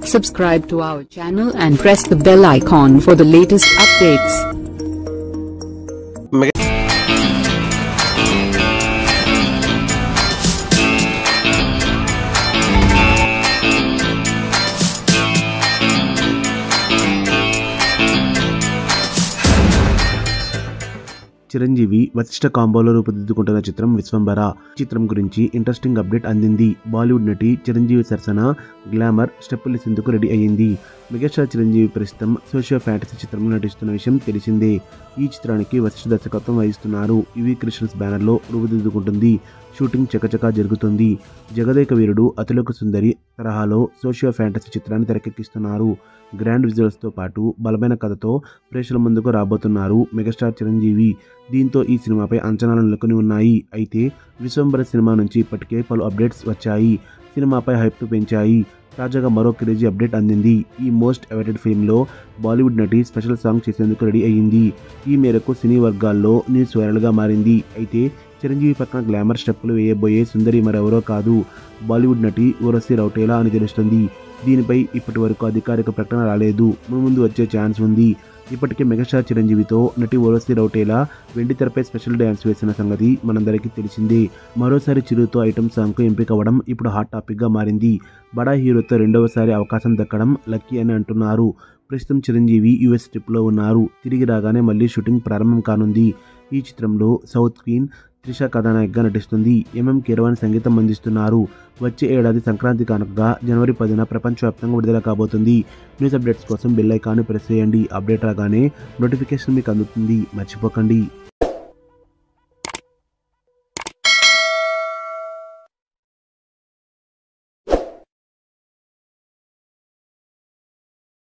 Subscribe to our channel and press the bell icon for the latest updates. Chiranjeevi Vashishtha కాంబోలో రూపుదిద్దుకుంటున్న చిత్రం విశ్వంబర చిత్రం గురించి interesting update అందింది బాలీవుడ్ నటి చిరంజీవి సరసన గ్లామర్ స్టెప్పులు ఇసేందుకు రెడీ అయ్యింది మెగాస్టార్ చిరంజీవి ప్రస్తుతం సోషియో ఫ్యాంటసీ చిత్రంలో నటిస్తున్న విషయం తెలిసిందే ఈ చిత్రానికి వశిష్ఠ దర్శకత్వం వహిస్తున్నారు ఇవి క్రిస్టియన్స్ బ్యానర్లో రూపుదిద్దుకుంటుంది షూటింగ్ చకచకా జరుగుతుంది జగదేక వీరుడు అతిలోక సుందరి తరహాలో సోషియో ఫ్యాంటసీ చిత్రాన్ని తెరకెక్కిస్తున్నారు గ్రాండ్ విజువల్స్తో పాటు బలమైన కథతో ప్రేక్షకుల ముందుకు రాబోతున్నారు మెగాస్టార్ చిరంజీవి దీంతో ఈ సినిమాపై అంచనాలు నెలకొని ఉన్నాయి అయితే విశ్వంబర సినిమా నుంచి ఇప్పటికే పలు అప్డేట్స్ వచ్చాయి సినిమాపై హైప్ పెంచాయి తాజాగా మరో క్రేజీ అప్డేట్ అందింది ఈ మోస్ట్ అవైటెడ్ ఫిల్మ్లో బాలీవుడ్ నటి స్పెషల్ సాంగ్ చేసేందుకు రెడీ అయ్యింది ఈ మేరకు సినీ వర్గాల్లో న్యూస్ వైరల్గా మారింది అయితే చిరంజీవి పక్కన గ్లామర్ స్టెప్పులు వేయబోయే సుందరి మరెవరో కాదు బాలీవుడ్ నటి ఊరసి రౌటేలా అని తెలుస్తుంది దీనిపై ఇప్పటి వరకు అధికారిక ప్రకటన రాలేదు ముందు వచ్చే ఛాన్స్ ఉంది ఇప్పటికే మెగాస్టార్ చిరంజీవితో నటి ఓరసి రౌటేలా వెండి తెరపై స్పెషల్ డ్యాన్స్ వేసిన సంగతి మనందరికీ తెలిసిందే మరోసారి చిరుతో ఐటమ్ సాంగ్కు ఎంపిక అవ్వడం ఇప్పుడు హాట్ టాపిక్గా మారింది బడా హీరోతో రెండవసారి అవకాశం దక్కడం లక్కీ అని అంటున్నారు ప్రస్తుతం చిరంజీవి యుఎస్ ట్రిప్లో ఉన్నారు తిరిగి రాగానే మళ్ళీ షూటింగ్ ప్రారంభం కానుంది ఈ చిత్రంలో సౌత్ క్వీన్ త్రిష కథానాయకగా నటిస్తుంది ఎంఎం కీరవాణి సంగీతం అందిస్తున్నారు వచ్చే ఏడాది సంక్రాంతి కానుకగా జనవరి పదిన ప్రపంచవ్యాప్తంగా విడుదల కాబోతుంది న్యూస్ అప్డేట్స్ కోసం బెల్ ఐకాన్ని ప్రెస్ చేయండి అప్డేట్ రాగానే నోటిఫికేషన్ మీకు అందుతుంది మర్చిపోకండి